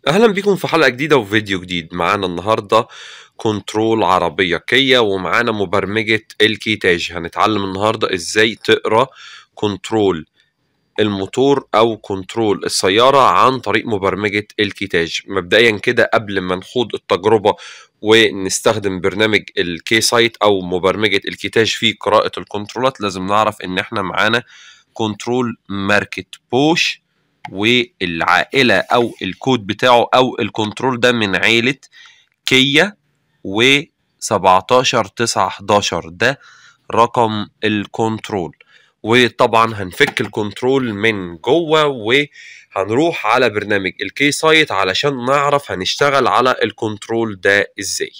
أهلا بيكم في حلقة جديدة وفيديو جديد معانا النهاردة كنترول عربية كيا ومعانا مبرمجة الكيتاج هنتعلم النهاردة ازاي تقرا كنترول الموتور او كنترول السيارة عن طريق مبرمجة الكيتاج مبدئيا كده قبل ما نخوض التجربة ونستخدم برنامج الكي سايت او مبرمجة الكيتاج في قراءة الكنترولات لازم نعرف ان احنا معانا كنترول ماركة بوش والعائلة أو الكود بتاعه أو الكنترول ده من عيلة كيا و 17 9 11 ده رقم الكنترول وطبعا هنفك الكنترول من جوه وهنروح على برنامج الكي سايت علشان نعرف هنشتغل على الكنترول ده ازاي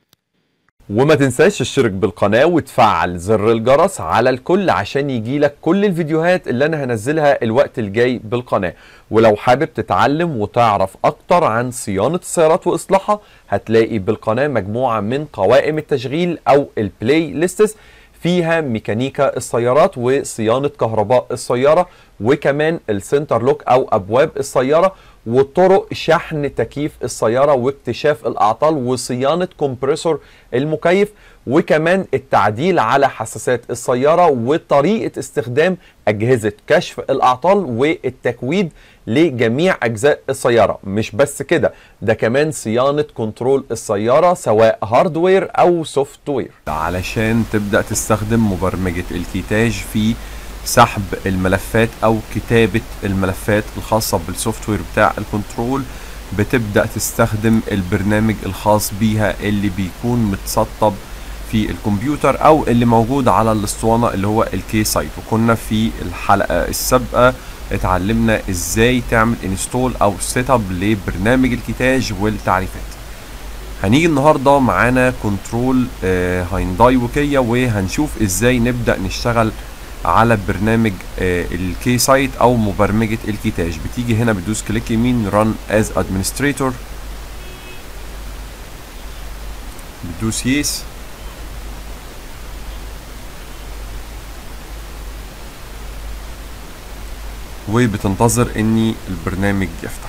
وما تنساش تشترك بالقناة وتفعل زر الجرس على الكل عشان يجيلك كل الفيديوهات اللي انا هنزلها الوقت الجاي بالقناة ولو حابب تتعلم وتعرف اكتر عن صيانة السيارات واصلاحها هتلاقي بالقناة مجموعة من قوائم التشغيل او البلاي ليستس فيها ميكانيكا السيارات وصيانة كهرباء السيارة وكمان السنتر لوك او ابواب السيارة وطرق شحن تكييف السيارة واكتشاف الأعطال وصيانة كومبريسور المكيف وكمان التعديل على حساسات السيارة وطريقة استخدام أجهزة كشف الأعطال والتكويد لجميع أجزاء السيارة مش بس كده ده كمان صيانة كنترول السيارة سواء هاردوير أو سوفت وير علشان تبدأ تستخدم مبرمجة الكيتاج في سحب الملفات او كتابة الملفات الخاصة بالسوفت وير بتاع الكنترول بتبدأ تستخدم البرنامج الخاص بيها اللي بيكون متسطب في الكمبيوتر او اللي موجود على الاسطوانة اللي هو الكي سايت وكنا في الحلقة السابقة اتعلمنا ازاي تعمل انستول او سيت اب لبرنامج الكيتاج والتعريفات هنيجي النهارده معانا كنترول آه هاينداي وكيا وهنشوف ازاي نبدا نشتغل على برنامج الكي سايت او مبرمجه الكيتاج بتيجي هنا بتدوس كليك يمين ران از ادمنستريتور بتدوس يس وبتنتظر ان البرنامج يفتح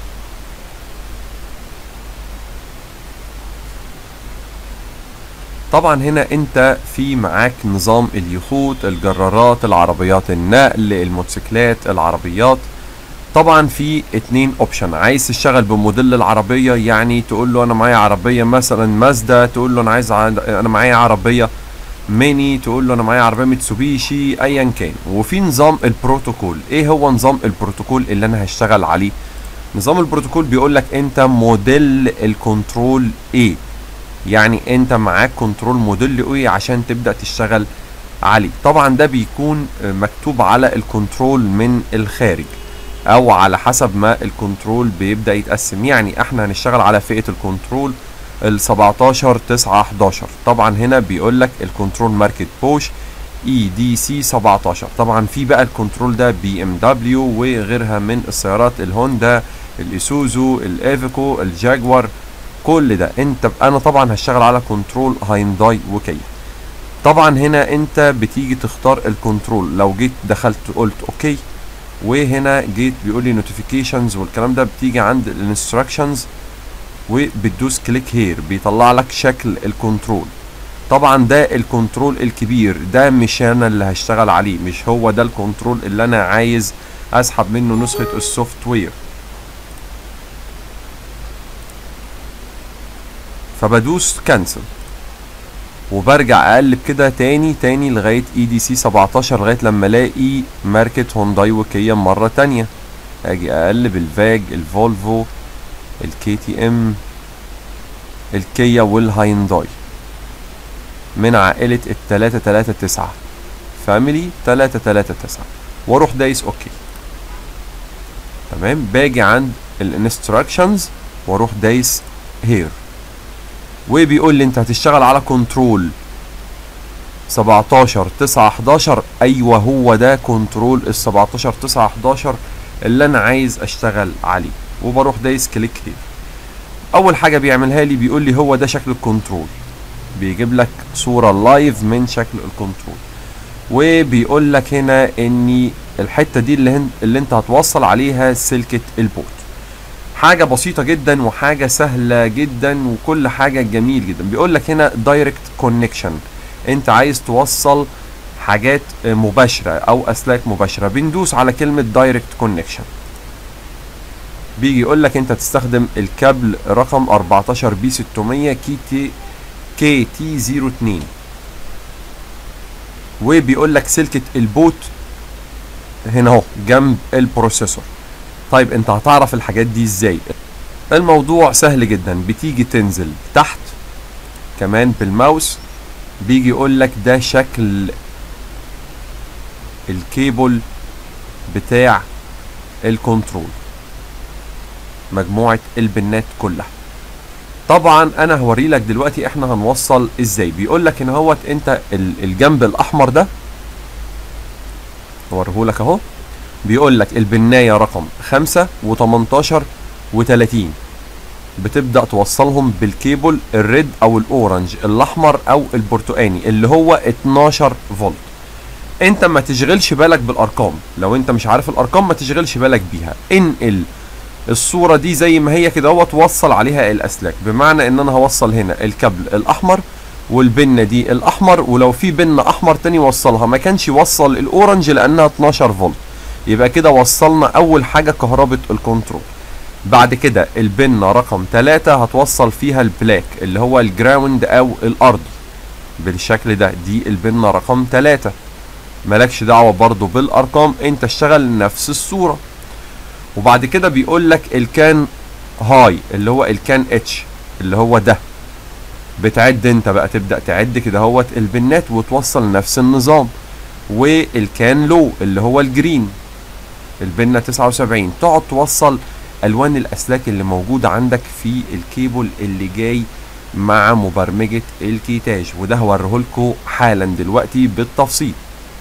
طبعا هنا انت في معاك نظام اليخوت الجرارات العربيات النقل الموتوسيكلات العربيات طبعا في اتنين اوبشن عايز تشتغل بموديل العربية يعني تقول له انا معايا عربية مثلا مازدا تقول له انا عايز ع... انا معايا عربية ميني تقول له انا معايا عربية ميتسوبيشي ايا كان وفي نظام البروتوكول ايه هو نظام البروتوكول اللي انا هشتغل عليه نظام البروتوكول بيقول لك انت موديل الكنترول ايه يعني انت معاك كنترول موديل ايه عشان تبدا تشتغل عليه طبعا ده بيكون مكتوب على الكنترول من الخارج او على حسب ما الكنترول بيبدا يتقسم يعني احنا هنشتغل على فئه الكنترول ال 17 9 11 طبعا هنا بيقول لك الكنترول ماركت بوش اي دي سي 17 طبعا في بقى الكنترول ده بي ام دبليو وغيرها من السيارات الهوندا الايسوزو الايفيكو الجاكوار كل ده انت انا طبعا هشتغل على كنترول هاينداي وكيا طبعا هنا انت بتيجي تختار الكنترول لو جيت دخلت قلت اوكي وهنا جيت بيقول لي نوتيفيكيشنز والكلام ده بتيجي عند الانستراكشنز وبتدوس كليك هير بيطلع لك شكل الكنترول طبعا ده الكنترول الكبير ده مش انا اللي هشتغل عليه مش هو ده الكنترول اللي انا عايز اسحب منه نسخة السوفت وير فبدوس كانسل وبرجع اقلب كده تاني تاني لغايه اي دي سي 17 لغايه لما الاقي ماركه هونداي وكيا مره تانية اجي اقلب الفاج الفولفو الكي تي ام الكيا والهاينداي من عائله ال 339 فاميلي 339 واروح دايس اوكي تمام باجي عند الانستراكشنز واروح دايس هير وبيقول لي انت هتشتغل على كنترول 17 9 11 ايوه هو ده كنترول ال 17 9 11 اللي انا عايز اشتغل عليه وبروح دايس كليك هير اول حاجه بيعملها لي بيقول لي هو ده شكل الكنترول بيجيب لك صوره لايف من شكل الكنترول وبيقول لك هنا ان الحته دي اللي, هن اللي انت هتوصل عليها سلكه البوت حاجه بسيطه جدا وحاجه سهله جدا وكل حاجه جميل جدا بيقول لك هنا دايركت كونكشن انت عايز توصل حاجات مباشره او اسلاك مباشره بندوس على كلمه دايركت كونكشن بيجي يقول لك انت تستخدم الكابل رقم 14 بي 600 كي تي كي تي 02 وبيقول لك سلكة البوت هنا اهو جنب البروسيسور طيب انت هتعرف الحاجات دي ازاي الموضوع سهل جدا بتيجي تنزل تحت كمان بالماوس بيجي يقول لك ده شكل الكيبل بتاع الكنترول مجموعة البنات كلها طبعا انا هوري لك دلوقتي احنا هنوصل ازاي بيقول لك ان هوت انت ال- الجنب الاحمر ده هوريه لك اهو بيقول لك البنايه رقم 5 و18 و30 بتبدا توصلهم بالكيبل الريد او الاورنج الاحمر او البرتقاني اللي هو 12 فولت انت ما تشغلش بالك بالارقام لو انت مش عارف الارقام ما تشغلش بالك بيها انقل الصوره دي زي ما هي كده هو توصل عليها الاسلاك بمعنى ان انا هوصل هنا الكابل الاحمر والبنه دي الاحمر ولو في بنه احمر تاني وصلها ما كانش يوصل الاورنج لانها 12 فولت يبقى كده وصلنا اول حاجه كهربة الكنترول بعد كده البنه رقم 3 هتوصل فيها البلاك اللي هو الجراوند او الارض بالشكل ده دي البنه رقم 3 مالكش دعوه برضو بالارقام انت اشتغل نفس الصوره وبعد كده بيقول لك الكان هاي اللي هو الكان اتش اللي هو ده بتعد انت بقى تبدا تعد كده هوت البنات وتوصل نفس النظام والكان لو اللي هو الجرين البنه 79 تقعد توصل الوان الاسلاك اللي موجوده عندك في الكيبل اللي جاي مع مبرمجه الكيتاج وده هوريه لكم حالا دلوقتي بالتفصيل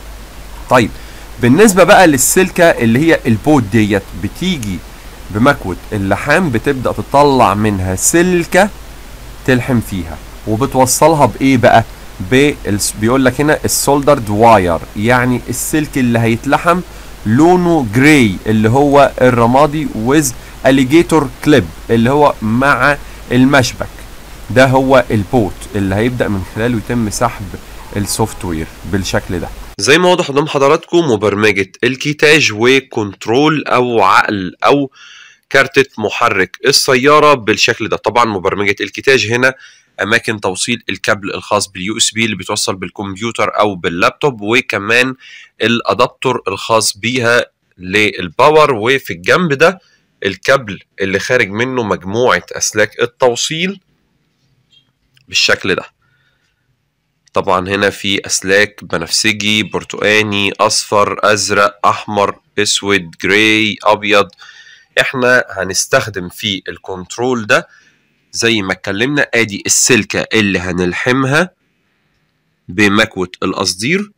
طيب بالنسبه بقى للسلكه اللي هي البوت ديت بتيجي بمكوه اللحام بتبدا تطلع منها سلكه تلحم فيها وبتوصلها بايه بقى بالس- بيقول لك هنا السولدرد واير يعني السلك اللي هيتلحم لونه جراي اللي هو الرمادي ويز اليجيتور كليب اللي هو مع المشبك ده هو البوت اللي هيبدا من خلاله يتم سحب السوفت وير بالشكل ده زي ما واضح قدام حضراتكم مبرمجة الكيتاج وكنترول أو عقل أو كارتة محرك السيارة بالشكل ده طبعا مبرمجة الكيتاج هنا أماكن توصيل الكابل الخاص باليو اس بي اللي بيتوصل بالكمبيوتر أو باللابتوب وكمان الأدابتور الخاص بيها للباور وفي الجنب ده الكابل اللي خارج منه مجموعة أسلاك التوصيل بالشكل ده طبعا هنا في اسلاك بنفسجي برتقاني اصفر ازرق احمر اسود جراي ابيض احنا هنستخدم في الكنترول ده زي ما اتكلمنا ادي السلكة اللي هنلحمها بمكوة القصدير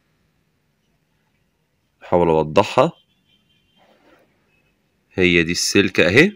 احاول اوضحها هي دي السلكة اهي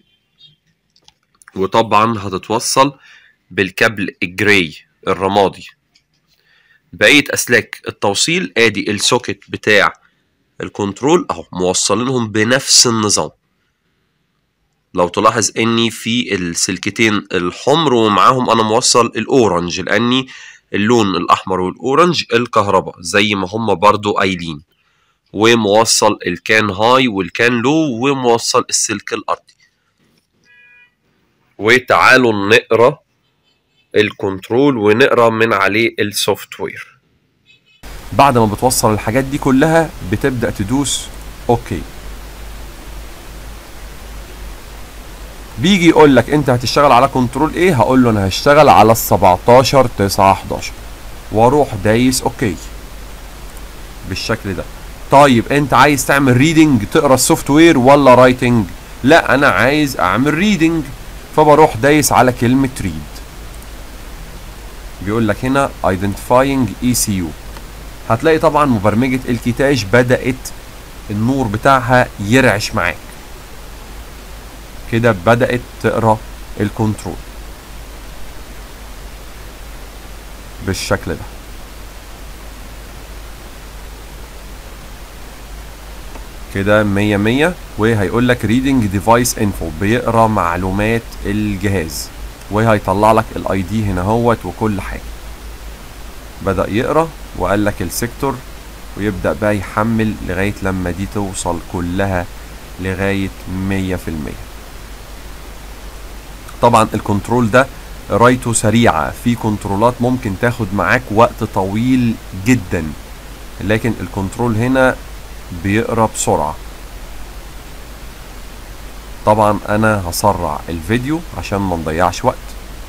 وطبعا هتتوصل بالكابل الجراي الرمادي بقية أسلاك التوصيل آدي السوكت بتاع الكنترول أهو موصلينهم بنفس النظام لو تلاحظ إني في السلكتين الحمر ومعاهم أنا موصل الأورنج لأني اللون الأحمر والأورنج الكهرباء زي ما هم برضو قايلين وموصل الكان هاي والكان لو وموصل السلك الأرضي وتعالوا نقرأ الكنترول ونقرا من عليه السوفت وير بعد ما بتوصل الحاجات دي كلها بتبدا تدوس اوكي بيجي يقول لك انت هتشتغل على كنترول ايه هقول له انا هشتغل على ال 17 9 11 واروح دايس اوكي بالشكل ده طيب انت عايز تعمل ريدنج تقرا السوفت وير ولا رايتنج لا انا عايز اعمل ريدنج فبروح دايس على كلمه ريد بيقول لك هنا identifying ECU هتلاقي طبعا مبرمجة الكيتاج بدأت النور بتاعها يرعش معاك كده بدأت تقرا الكنترول بالشكل ده كده 100 100 وهيقول لك reading device info بيقرا معلومات الجهاز وهيطلع لك الاي دي هنا هوت وكل حاجه بدأ يقرا وقال لك السيكتور ويبدأ بقى يحمل لغاية لما دي توصل كلها لغاية 100% طبعا الكنترول ده قرايته سريعة في كنترولات ممكن تاخد معاك وقت طويل جدا لكن الكنترول هنا بيقرا بسرعة طبعا انا هسرع الفيديو عشان ما نضيعش وقت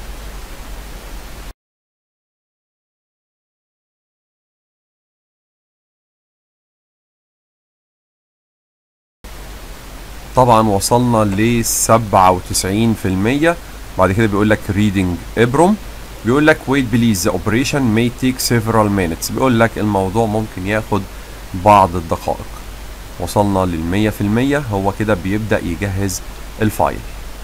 طبعا وصلنا ل 97% بعد كده بيقول لك reading ابرم بيقول لك wait please the operation may take several minutes بيقول لك الموضوع ممكن ياخد بعض الدقائق وصلنا للمية في المية هو كده بيبدأ يجهز الفايل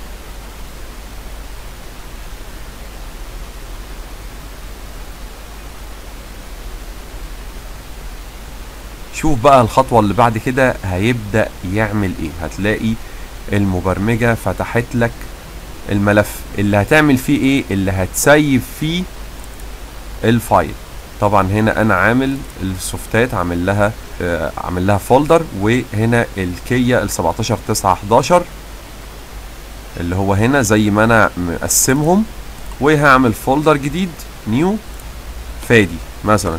شوف بقى الخطوة اللي بعد كده هيبدأ يعمل ايه هتلاقي المبرمجة فتحت لك الملف اللي هتعمل فيه ايه اللي هتسيف فيه الفايل طبعا هنا انا عامل السوفتات عامل لها آه عامل لها فولدر وهنا الكيا ال 17 9 11 اللي هو هنا زي ما انا مقسمهم وهعمل فولدر جديد نيو فادي مثلا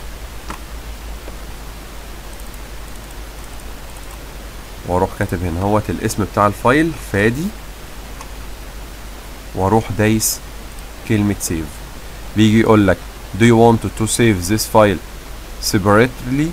واروح كاتب هنا هوت الاسم بتاع الفايل فادي واروح دايس كلمة سيف بيجي يقول لك do you want to save this file separately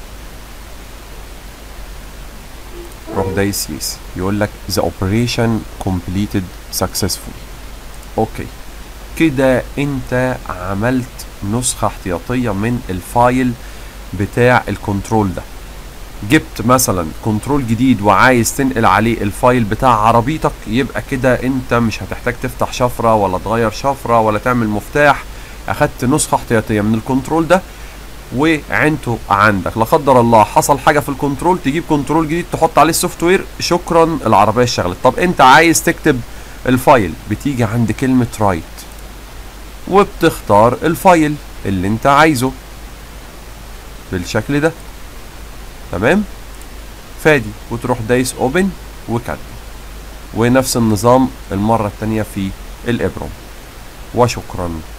روح دايس يس يقول لك the operation completed successfully اوكي كده انت عملت نسخة احتياطية من الفايل بتاع الكنترول ده جبت مثلا كنترول جديد وعايز تنقل عليه الفايل بتاع عربيتك يبقى كده انت مش هتحتاج تفتح شفرة ولا تغير شفرة ولا تعمل مفتاح اخدت نسخة احتياطية من الكنترول ده وعنته عندك لا قدر الله حصل حاجة في الكنترول تجيب كنترول جديد تحط عليه السوفت وير شكرا العربية اشتغلت طب انت عايز تكتب الفايل بتيجي عند كلمة رايت وبتختار الفايل اللي انت عايزه بالشكل ده تمام فادي وتروح دايس اوبن وكاتب ونفس النظام المرة التانية في الابرم وشكرا